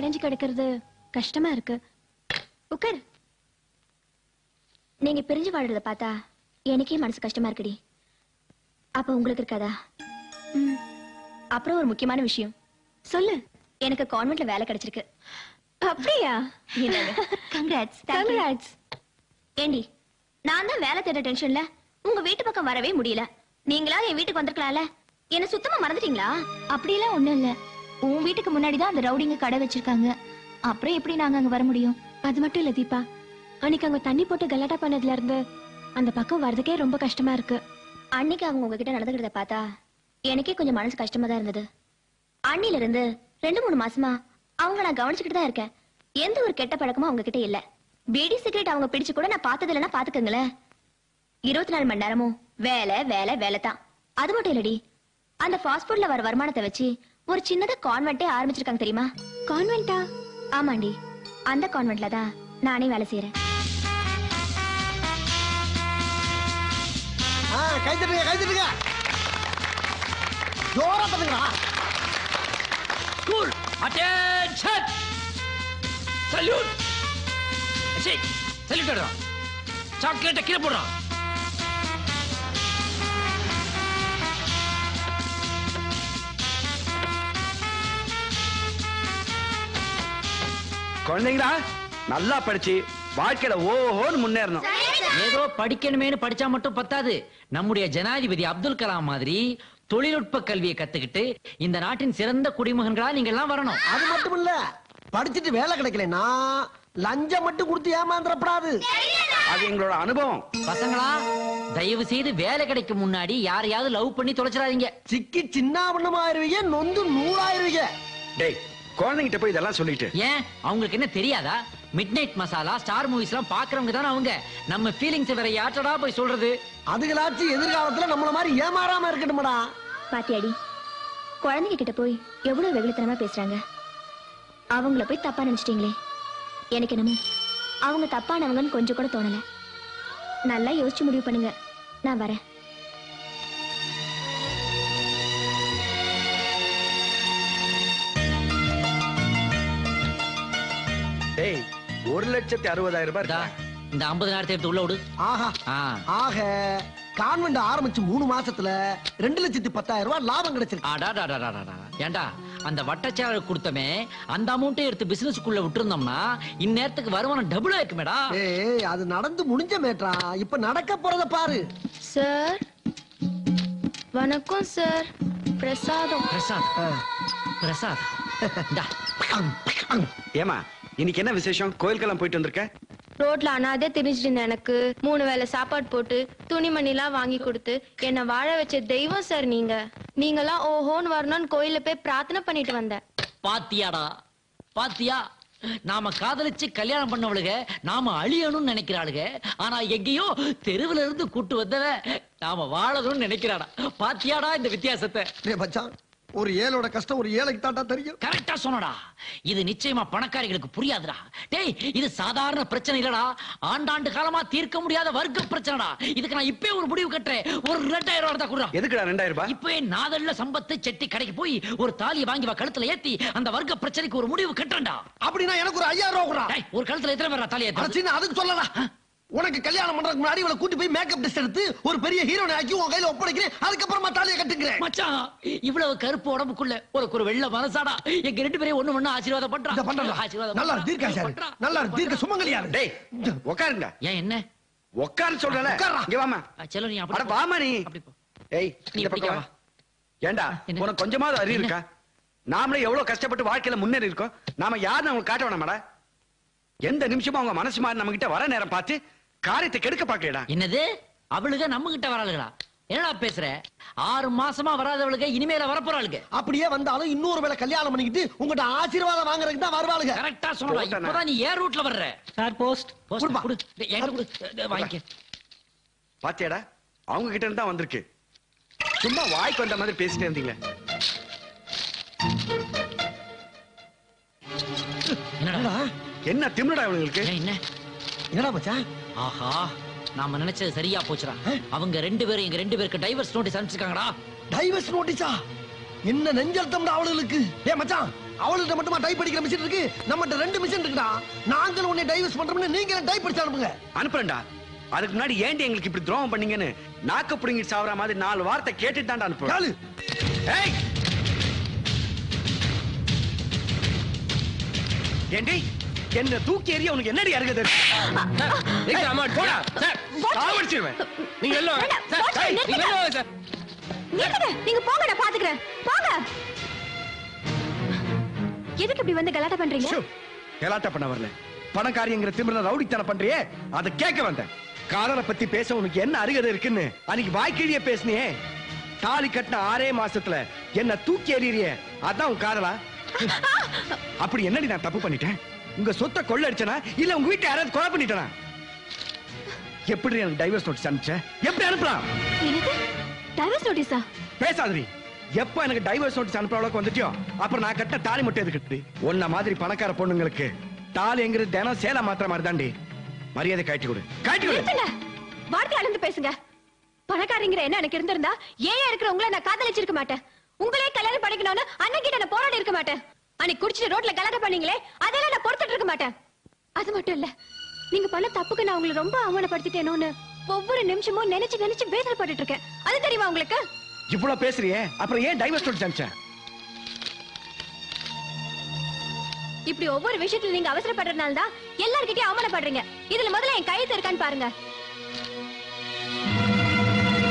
காய்ஞ்சி கிடக்கிறது கஷ்டமா இருக்கு உட்கார் நீங்க பிரிஞ்சு வாடுறத பார்த்தா எனக்கே மனசு கஷ்டமா இருக்குடி அப்ப உங்களுக்கு இருக்காதா ம். அப்புறம் ஒரு முக்கியமான விஷயம் சொல்லு எனக்கு கான்வென்ட்ல வேலை கிடைச்சிருக்கு அப்படியா கங்க்ராட்ஸ் கங்க்ராட்ஸ் ஏண்டி நான் தான் வேலை தேட டென்ஷன்ல உங்க வீட்டு பக்கம் வரவே முடியல நீங்களா என் வீட்டுக்கு வந்திருக்கலாம்ல என்ன சுத்தமா மறந்துட்டீங்களா அப்படியெல்லாம் ஒண்ணும் இல்ல உன் வீட்டுக்கு முன்னாடி தான் அந்த ரவுடிங்க கடை வச்சிருக்காங்க அப்புறம் எப்படி நாங்க அங்க வர முடியும் அது மட்டும் இல்ல தீபா அன்னைக்கு அங்க தண்ணி போட்டு கலாட்டா பண்ணதுல இருந்து அந்த பக்கம் வர்றதுக்கே ரொம்ப கஷ்டமா இருக்கு அன்னைக்கு அவங்க உங்ககிட்ட நடந்துக்கிறத பார்த்தா எனக்கே கொஞ்சம் மனசு கஷ்டமா தான் இருந்தது அன்னில இருந்து ரெண்டு மூணு மாசமா அவங்க நான் கவனிச்சுக்கிட்டு தான் இருக்கேன் எந்த ஒரு கெட்ட பழக்கமும் அவங்க கிட்ட இல்ல பீடி சிகரெட் அவங்க பிடிச்சு கூட நான் பார்த்தது இல்லைன்னா பாத்துக்கங்களேன் இருபத்தி நாலு மணி நேரமும் வேலை வேலை வேலை தான் அது மட்டும் இல்லடி அந்த ஃபாஸ்ட் ஃபுட்ல வர வருமானத்தை வச்சு ஒரு சின்னதா கான்வென்ட்டே ஆரம்பிச்சிருக்காங்க தெரியுமா கான்வென்ட்டா ஆமாண்டி அந்த கான்வென்ட்ல தான் நானே வேலை செய்யறேன் ஆ, கை தட்டுங்க கை தட்டுங்க ஜோரா தட்டுங்களா ஸ்கூல் அட்டென்ஷன் சல்யூட் சரி சல்யூட் அடிறான் சாக்லேட்டை கீழே போடுறான் குழந்தைங்களா நல்லா படிச்சு வாழ்க்கையில ஓஹோன்னு முன்னேறணும் ஏதோ படிக்கணுமேனு படிச்சா மட்டும் பத்தாது நம்முடைய ஜனாதிபதி அப்துல் கலாம் மாதிரி தொழில்நுட்ப கல்வியை கத்துக்கிட்டு இந்த நாட்டின் சிறந்த குடிமகன்களா நீங்க எல்லாம் வரணும் அது மட்டும் இல்ல படிச்சுட்டு வேலை கிடைக்கலனா லஞ்சம் மட்டும் கொடுத்து ஏமாந்துடப்படாது அது எங்களோட அனுபவம் பசங்களா தயவு செய்து வேலை கிடைக்கும் முன்னாடி யாரையாவது லவ் பண்ணி தொலைச்சிடாதீங்க சிக்கி சின்னாபண்ணமாயிருவீங்க நொந்து நூறாயிருவீங்க டேய் குழந்தைகிட்ட போய் இதெல்லாம் சொல்லிட்டு ஏன் அவங்களுக்கு என்ன தெரியாதா midnight masala star movies எல்லாம் பாக்குறவங்க தானே அவங்க நம்ம ஃபீலிங்ஸ் வேற யார்ட்டடா போய் சொல்றது அதுகளாச்சும் எதிர்காலத்துல நம்மள மாதிரி ஏமாறாம இருக்கட்டும்டா பாத்தியாடி குழந்தைங்க கிட்ட போய் எவ்வளவு வெகுளித்தனமா பேசுறாங்க அவங்கள போய் தப்பா நினைச்சிட்டீங்களே எனக்கு என்னமோ அவங்க தப்பானவங்கன்னு கொஞ்சம் கூட தோணல நல்லா யோசிச்சு முடிவு பண்ணுங்க நான் வரேன் டேய் ஒரு லட்சத்தி அறுபதாயிரம் ரூபாய் இந்தா, இருக்கா? இந்த ஐம்பது எடுத்து உள்ள விடு ஆஹா ஆ, ஆக கான்வெண்ட் ஆரம்பிச்சு மூணு மாசத்துல ரெண்டு லட்சத்தி பத்தாயிரம் ரூபாய் லாபம் கிடைச்சிருக்கு அடாடாடாடாடா. ஏண்டா அந்த வட்டச்சாலை கொடுத்தமே அந்த அமௌண்ட்டை எடுத்து பிசினஸ்க்குள்ள விட்டுருந்தோம்னா இந்நேரத்துக்கு வருமானம் டபுள் ஆயிருக்குமேடா ஏய் அது நடந்து முடிஞ்ச மேட்ரா இப்ப நடக்க போறத பாரு சார் வணக்கம் சார் பிரசாதம் பிரசாத் பிரசாத் இந்தா, ஏமா இன்னைக்கு என்ன விசேஷம் கோயிலுக்கெல்லாம் போயிட்டு வந்திருக்க ரோட்ல அனாதே திரிஞ்சிட்டு இருந்த எனக்கு மூணு வேளை சாப்பாடு போட்டு துணிமணிலாம் வாங்கி கொடுத்து என்னை வாழ வச்ச தெய்வம் சார் நீங்க நீங்களாம் ஓஹோன்னு வரணும்னு கோயில்ல போய் பிரார்த்தனை பண்ணிட்டு வந்தேன் பாத்தியாடா பாத்தியா நாம காதலிச்சு கல்யாணம் பண்ணவளுக நாம அழியணும்னு நினைக்கிறாளுக ஆனா எங்கேயோ தெருவுல இருந்து கூட்டு வந்தவ நாம வாழணும்னு நினைக்கிறாடா பாத்தியாடா இந்த வித்தியாசத்தை டேய் மச்சான் ஒரு ஏழோட கஷ்டம் ஒரு ஏழைக்கு தாண்டா தெரியும் கரெக்டா சொன்னடா இது நிச்சயமா பணக்காரிகளுக்கு புரியாதுடா டேய் இது சாதாரண பிரச்சனை இல்லடா ஆண்டாண்டு காலமா தீர்க்க முடியாத வர்க்க பிரச்சனைடா இதுக்கு நான் இப்பவே ஒரு முடிவு கட்டுறேன் ஒரு ரெண்டாயிரம் ரூபாய் தான் கொடுறா எதுக்குடா ரெண்டாயிரம் ரூபாய் இப்பவே நாதல்ல சம்பத்து செட்டி கடைக்கு போய் ஒரு தாலியை வாங்கி வா கழுத்துல ஏத்தி அந்த வர்க்க பிரச்சனைக்கு ஒரு முடிவு கட்டுறேன்டா அப்படின்னா எனக்கு ஒரு ஐயாயிரம் ரூபா கூட டேய், ஒரு கழுத்துல எத்தனை பேரா தாலியை ஏத்துறது? சின்ன அதுக்கு சொல்லல உனக்கு கல்யாணம் பண்றதுக்கு முன்னாடி இவளை கூட்டி போய் மேக்கப் டெஸ்ட் எடுத்து ஒரு பெரிய ஹீரோனை ஆக்கி உன் கையில ஒப்படைக்கிறேன் அதுக்கப்புறமா தாலியை கட்டுக்கிறேன் மச்சான் இவ்வளவு கருப்பு உடம்புக்குள்ள ஒரு ஒரு வெள்ள மனசாடா எங்க ரெண்டு பேரையும் ஒண்ணு ஒண்ணு ஆசீர்வாதம் பண்றா இத பண்றா ஆசீர்வாதம் நல்லா பண்றா. தீர்க்காசாரு பண்றா. நல்லா தீர்க்க சுமங்கலியாரு டேய் உட்காருங்க ஏன் என்ன உட்காரு சொல்றல உட்கார்றா. இங்க வாமா ஆ, செல்லம் நீ அட அப்படி போ. வாமா நீ அப்படி போ. ஏய் நீ இந்த இப்படி பக்கம் வா. வா ஏண்டா என்ன? உனக்கு கொஞ்சமாவது அறிவு என்ன? இருக்கா நாமளே எவ்வளவு கஷ்டப்பட்டு வாழ்க்கையில முன்னேறி இருக்கோம் நாம யாருன்னு அவங்க காட்ட வேணாமாடா எந்த நிமிஷமும் அவங்க மனசு மாதிரி நம்ம கிட்ட வர நேரம் பார்த்து காரியத்தை கெடுக்க பாக்கலடா என்னது அவளுக நம்ம கிட்ட வராளுகளா என்னடா பேசுற ஆறு மாசமா வராதவளுக இனிமேல வரப்போறாளுங்க அப்படியே வந்தாலும் இன்னொரு வேளை கல்யாணம் பண்ணிக்கிட்டு உங்ககிட்ட ஆசீர்வாதம் வாங்குறதுக்கு தான் வருவாளுங்க கரெக்டா சொன்னா போட்டேனா? இப்பதான் நீ ஏர் ரூட்ல வர்ற சார் போஸ்ட் போஸ்ட் கொடுப்பா. கொடு டேய், என்கிட்ட கொடு டேய், வாங்கிக்க பாத்தியாடா அவங்க கிட்ட இருந்து தான் வந்திருக்கு சும்மா வாய்க்கு வந்த மாதிரி பேசிட்டே இருந்தீங்க என்னடா என்ன திமிரடா இவங்களுக்கு ஏன் என்ன என்னடா மச்சான் ஆஹா நாம நினைச்சது சரியா போச்சுடா அவங்க ரெண்டு பேரும் எங்க ரெண்டு பேருக்கு டைவர்ஸ் நோட்டீஸ் அனுப்பிச்சிருக்காங்கடா டைவர்ஸ் நோட்டீஸா என்ன நெஞ்சழுத்தம்டா அவளுக்கு ஏ மச்சான் அவளுக்கு மட்டுமா டைப் அடிக்கிற மிஷின் இருக்கு நம்மகிட்ட ரெண்டு மிஷின் இருக்குடா நாங்களும் உன்னை டைவர்ஸ் பண்றோம்னு நீங்க டைப் அடிச்சு அனுப்புங்க அனுப்புறேன்டா அதுக்கு முன்னாடி ஏன்டி எங்களுக்கு இப்படி துரோகம் பண்ணீங்கன்னு நாக்கு புடுங்கி சாவற மாதிரி நாலு வார்த்தை கேட்டுட்டு தான்டா அனுப்புறேன் காலு ஏய் ஏண்டி என்ன தூக்கி எறிய உனக்கு என்னடி அருகது போடா சாவடிச்சிருவேன் நீங்க எல்லாம் வாங்க. வேண்டாம், சார், போச்சு, சார், நிறுத்துங்க. நீங்க எல்லாம் வாங்க, சார். நிறுத்துங்க நீங்க போங்க நான் பாத்துக்கிறேன் போங்க எதுக்கு இப்படி வந்து கலாட்டா பண்றீங்க ஷோ, கலாட்டா பண்ண வரல பணக்காரியங்கிற திமிர ரவுடித்தனம் பண்றியே அதை கேட்க வந்தேன் காதலை பத்தி பேச உனக்கு என்ன அருகதை இருக்குன்னு அன்னைக்கு வாய்க்கிழிய பேசுனியே தாலி கட்டின ஆறே மாசத்துல என்ன தூக்கி எறியறியே அதான் உன் காதலா அப்படி என்னடி நான் தப்பு பண்ணிட்டேன் உங்க சொத்தை கொள்ளடிச்சனா இல்ல உங்க வீட்டை யாராவது கொலை பண்ணிட்டனா எப்படி எனக்கு டைவர்ஸ் நோட்டீஸ் அனுப்பிச்ச எப்படி அனுப்பலாம் எனக்கு டைவர்ஸ் நோட்டீஸா பேசாதடி எப்ப எனக்கு டைவர்ஸ் நோட்டீஸ் அனுப்புற அளவுக்கு வந்துட்டியோ அப்புறம் நான் கட்ட தாலி மட்டும் எதுக்கு கட்டுது உன்ன மாதிரி பணக்கார பொண்ணுங்களுக்கு தாலிங்கிறது தினம் சேலை மாத்திர மாதிரி தாண்டி மரியாதை காட்டி கொடு காட்டி கொடு நிறுத்துங்க வார்த்தை அளந்து பேசுங்க பணக்காரங்கிற என்ன எனக்கு இருந்திருந்தா ஏன் இருக்கிற உங்களை நான் காதலிச்சிருக்க மாட்டேன் உங்களே கல்யாணம் பண்ணிக்கணும்னு அண்ணன் கிட்ட நான் போராடி இருக்க மாட்டேன் அன்னைக்கு குடிச்சிட்டு ரோட்ல கலாட்டம் பண்ணீங்களே அதெல்லாம் நான் பொறுத்துட்டு இருக்க மாட்டேன் அது மட்டும் இல்ல நீங்க பண்ண தப்புக்கு நான் உங்களை ரொம்ப அவமானப்படுத்திட்டேனோன்னு ஒவ்வொரு நிமிஷமும் நினைச்சு நினைச்சு வேதனைப்பட்டுட்டு இருக்கேன் அது தெரியுமா உங்களுக்கு இவ்வளவு பேசுறியே அப்புறம் ஏன் டைவர்ஸ் நோட்டீஸ் அனுப்பிச்சேன் இப்படி ஒவ்வொரு விஷயத்துல நீங்க அவசரப்படுறதுனால தான் எல்லார்கிட்டயும் அவமானப்படுறீங்க இதுல முதல்ல என் கையெழுத்து இருக்கான்னு பாருங்க